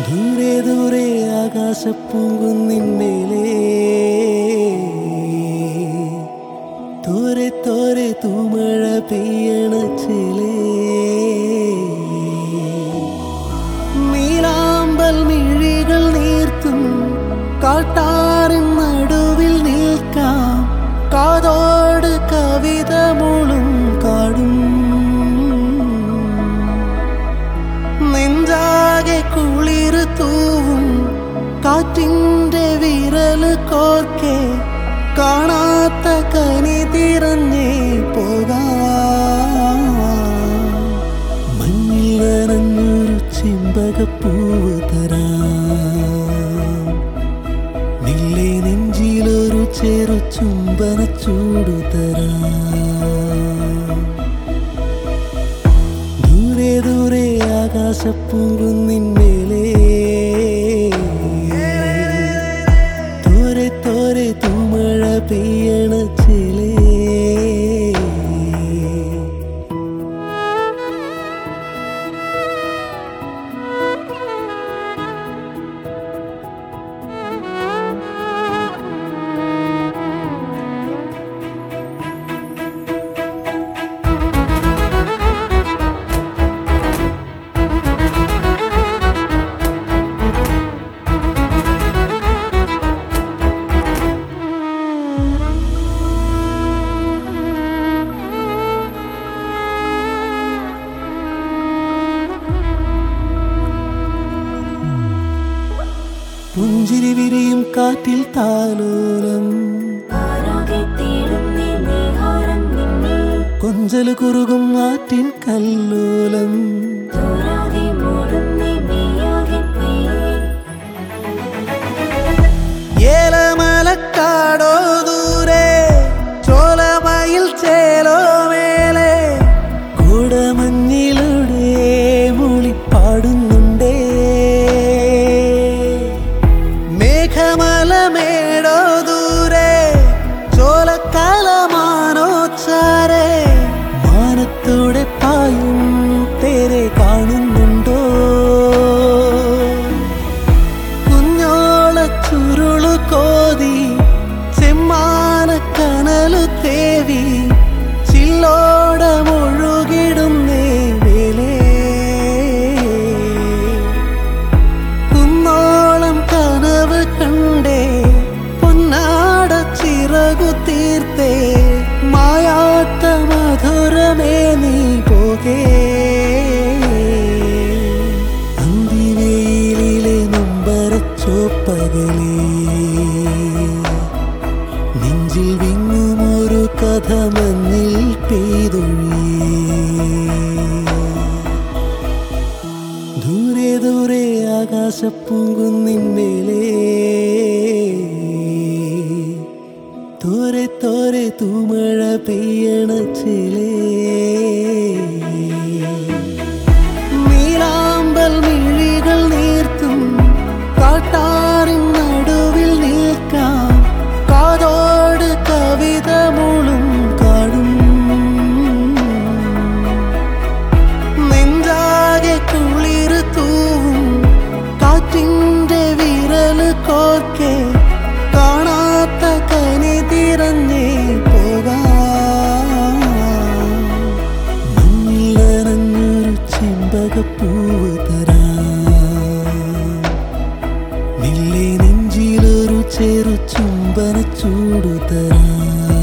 ദൂരെ ദൂരെ ആകാശപ്പൂങ്കുന്നിന്മേലേ തോരെ തോരെ തൂമഴ പെയ്യണ ചിലേ നീലാമ്പൽ മിഴികൾ നീർത്തും കാട്ടാറിൻ നടുവിൽ നിൽക്കാം കാതോട് കവിത മുളും കാടും നെഞ്ചാകെ കുളിര് തൂവും കാറ്റിൻ്റെ വിരല് കോർക്കെ കാണാത്ത കനി തിരഞ്ഞേ പോകാം മഞ്ഞിൽ നനഞ്ഞൊരു ചെമ്പകപ്പൂവ് തരാം നില്ലേ നെഞ്ചിലൊരു ചെറു ചുംബന ചൂടു തരാം ദൂരെ ദൂരെ ആകാശപ്പൂങ്കുന്നിന്മേലേ തോരെ തോരെ തൂമഴ പെയ്യണ ചിലേ പുഞ്ചിരി വിരിയും കാറ്റിൽ താലോലം ആരാകെ തേടുന്നേ നീഹാരം നിന്നെ കൊഞ്ചല് കുറുകും ആറ്റിൻ കല്ലോലം തോരാതെ മൂടുന്നേ മെയ്യാകെ പെയ്യേ ഏലമലക്കാടോ ദൂരെ ചോലമയിൽ ചേലോ മേലെ കൂടമഞ്ഞിലൂടെ മൂളിപ്പാടുന്നുണ്ടേ മേഘമലമേടോ ദൂരെ ചോലക്കാലമാനോ ചാരെ മാനത്തൂടെ പായും തേരെ കാണുന്നുണ്ടോ കുഞ്ഞോള ചുരുളു കോതി ചെമ്മാന കനലു തേവി ചില്ലോട മുഴുകിടുന്നേ വേലേ കുന്നോളം കനവ് കണ്ടേ പൊന്നാട ചിറകു തീർത്തേ മായാത്ത മധുരമേ നീ പോകേ അന്തിവേലിലെ നൊമ്പരച്ചോപ്പകലേ നെഞ്ചിൽ വിങ്ങുമൊരു കഥ മഞ്ഞിൽ പെയ്തൊഴിയേ ദൂരെ ദൂരെ ആകാശപ്പൂങ്കുന്നിന്മേലേ തോരെ തോരെ തൂമഴ പെയ്യണ ചിലേ നീലാമ്പൽ മിഴികൾ നീർത്തും കാട്ടാറിൻ നടുവിൽ നിൽക്കാം കാതോട് കവിത മുളും കാടും നെഞ്ചാകെ കുളിര് തൂവും കാറ്റിൻ്റെ വിരല് കോർക്കെ കാണാത്ത കനി തിരഞ്ഞേ പോകാം മഞ്ഞിൽ നനഞ്ഞൊരു ചെമ്പകപ്പൂവ് തരാം നില്ലേ നെഞ്ചിലൊരു ചെറു ചുംബന ചൂടു തരാം